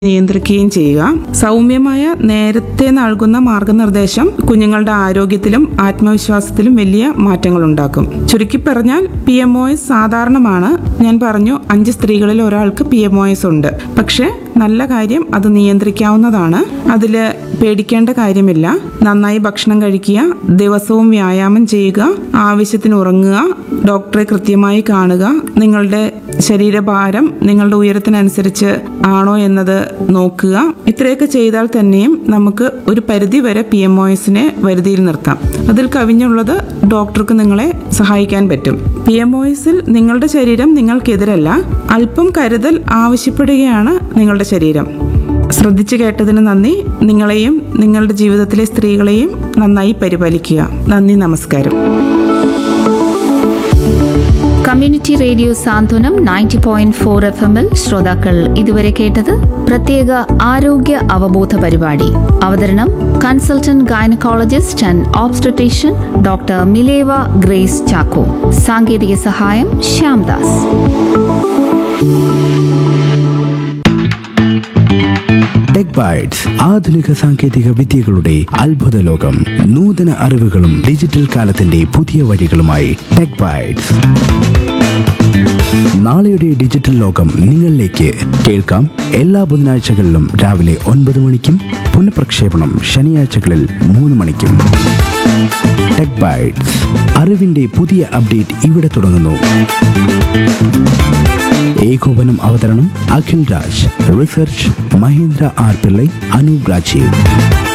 നിയന്ത്രിക്കുകയും ചെയ്യുക സൗമ്യമായ നേരത്തെ നൽകുന്ന മാർഗനിർദ്ദേശം കുഞ്ഞുങ്ങളുടെ ആരോഗ്യത്തിലും ആത്മവിശ്വാസത്തിലും വലിയ മാറ്റങ്ങൾ ഉണ്ടാക്കും ചുരുക്കി പറഞ്ഞാൽ പി എം ഒ എസ് സാധാരണമാണ് ഞാൻ പറഞ്ഞു അഞ്ച് സ്ത്രീകളിൽ ഒരാൾക്ക് പി എം ഒ എസ് ഉണ്ട് പക്ഷേ നല്ല കാര്യം അത് നിയന്ത്രിക്കാവുന്നതാണ് അതിൽ പേടിക്കേണ്ട കാര്യമില്ല നന്നായി ഭക്ഷണം കഴിക്കുക ദിവസവും വ്യായാമം ചെയ്യുക ആവശ്യത്തിന് ഉറങ്ങുക ഡോക്ടറെ കൃത്യമായി കാണുക നിങ്ങളുടെ ശരീരഭാരം നിങ്ങളുടെ ഉയരത്തിനനുസരിച്ച് ആണോ എന്നത് നോക്കുക ഇത്രയൊക്കെ ചെയ്താൽ തന്നെയും നമുക്ക് ഒരു പരിധി വരെ പി എം ഒ എസിനെ വരുതിയിൽ നിർത്താം അതിൽ കവിഞ്ഞുള്ളത് ഡോക്ടർക്ക് നിങ്ങളെ സഹായിക്കാൻ പറ്റും പി എം ഒ എസിൽ നിങ്ങളുടെ ശരീരം നിങ്ങൾക്കെതിരല്ല അല്പം കരുതൽ ആവശ്യപ്പെടുകയാണ് നിങ്ങളുടെ ശരീരം ശ്രദ്ധിച്ചു കേട്ടതിന് നന്ദി നിങ്ങളെയും നിങ്ങളുടെ ജീവിതത്തിലെ സ്ത്രീകളെയും നന്നായി പരിപാലിക്കുക നന്ദി നമസ്കാരം community radio Santhwanam ninety point four F എമ്മിൽ ശ്രോതാക്കൾ ഇതുവരെ കേട്ടത് പ്രത്യേക ആരോഗ്യ അവബോധ പരിപാടി അവതരണം consultant gynaecologist and obstetrician doctor Mileva Grace Chacko സാങ്കേതിക സഹായം ശ്യാംദാസ് ടെക് ബൈറ്റ്സ് ആധുനിക സാങ്കേതിക വിദ്യകളുടെ അത്ഭുത ലോകം നൂതന അറിവുകളും ഡിജിറ്റൽ കാലത്തിന്റെ പുതിയ വഴികളുമായി ടെക് ബൈറ്റ്സ് നാളെയുടെ ഡിജിറ്റൽ ലോകം നിങ്ങളിലേക്ക് കേൾക്കാം എല്ലാ ബുധനാഴ്ചകളിലും രാവിലെ ഒൻപത് മണിക്കും പുനഃപ്രക്ഷേപണം ശനിയാഴ്ചകളിൽ മൂന്ന് മണിക്കും ടെക് ബൈറ്റ്സ് അറിവിന്റെ പുതിയ അപ്ഡേറ്റ് ഇവിടെ തുടങ്ങുന്നു ഏകോപനം അവതരണം അഖിൽ രാജ് റിസർച്ച് മഹേന്ദ്ര ആർ പിള്ളൈ അനൂപ് രാജീവ്